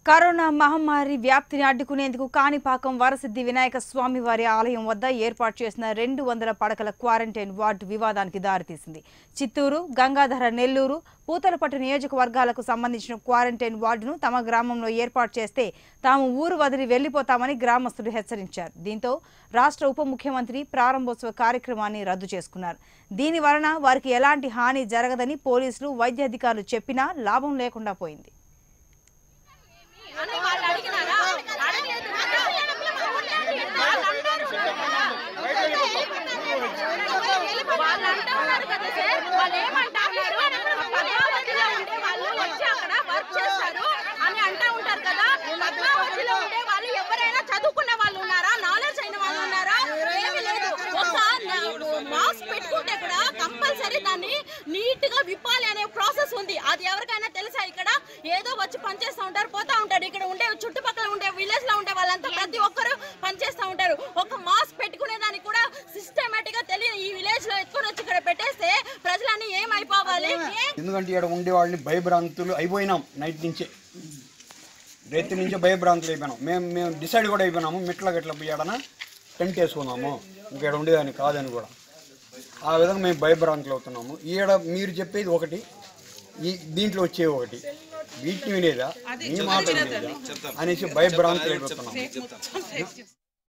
Corona మహమ్మారి వ్యాప్తిని అడ్డుకునేందుకు కాణిపాకం వరసిద్ధి వినాయక స్వామి వారి ఆలయం వద్ద ఏర్పాటు చేసిన రెండు వందల పడకల క్వారంటైన్ వార్డు వివాదానికి దారితీసింది చిత్తూరు గంగాధర నెల్లూరు పూతలపట్టు నియోజకవర్గాలకు సంబంధించిన క్వారంటైన్ వార్డును తమ గ్రామంలో ఏర్పాటు చేస్తే తాము ఊరు వదిలి వెళ్లిపోతామని గ్రామస్తులు హెచ్చరించారు దీంతో రాష్ట్ర ఉప ముఖ్యమంత్రి ప్రారంభోత్సవ కార్యక్రమాన్ని రద్దు చేసుకున్నారు దీని వలన వారికి ఎలాంటి హాని జరగదని పోలీసులు వైద్యాధికారులు చెప్పినా లాభం లేకుండా పోయింది అని వాళ్ళు అడిగినారా అడగలేదు కదా. వాళ్ళు అంటారు. వాళ్ళు అంటా ఉన్నారు కదా సార్ వాళ్ళు ఏమంటారు పద్మావతిలో ఉండే వాళ్ళు వచ్చి అక్కడ వర్క్ చేస్తారు అని అంటా ఉంటారు కదా పద్మావతిలో ఉండే వాళ్ళు ఎవరైనా చదువుకున్న వాళ్ళు ఉన్నారా నాలెడ్జ్ అయిన వాళ్ళు ఉన్నారా ఏమీ లేదు ఒక మాస్క్ పెట్టుకుంటే కూడా కంపల్సరీ దాన్ని నీట్ గా విప్పాలి అనే ప్రాసెస్ ఉంది అది ఎవరికైనా తెలుసా ఇక్కడ ఏదో వచ్చి పనిచేస్తూ ఉంటారు పోతా ఉంటారు ఇక్కడ ఉండే చుట్టుపక్కల ఉండే విలేజ్ లో ఉండే వాళ్ళంతా ప్రతి ఒక్కరు పనిచేస్తూ ఉంటారు ఒక మాస్క్ పెట్టుకునే దానికి కూడా సిస్టమేటిక్ గా తెలియదు ఈ విలేజ్ లో ఎత్తుకొని వచ్చి ఇక్కడ పెట్టేస్తే ప్రజలన్నీ ఏమైపోవాలి ఎందుకంటే ఇక్కడ ఉండే వాళ్ళని భయభ్రాంతులు అయిపోయినాం నైట్ నుంచే రేతి నుంచే భయభ్రాంతులు అయిపోయినాం మేము మేము డిసైడ్ కూడా అయిపోయినాము మెట్ల గట్ల పోయాడన టెంట్ వేసుకుందాము ఇంకా ఇక్కడ ఉండేదాన్ని కాదని కూడా ఆ విధంగా మేము భయభ్రాంతులు అవుతున్నాము ఈడ మీరు చెప్పేది ఒకటి ఈ దీంట్లో వచ్చే ఒకటి వీటిని వినేదా ఈ మాట వినేదా అనేసి భయభ్రాంతులు అయిపోతున్నాము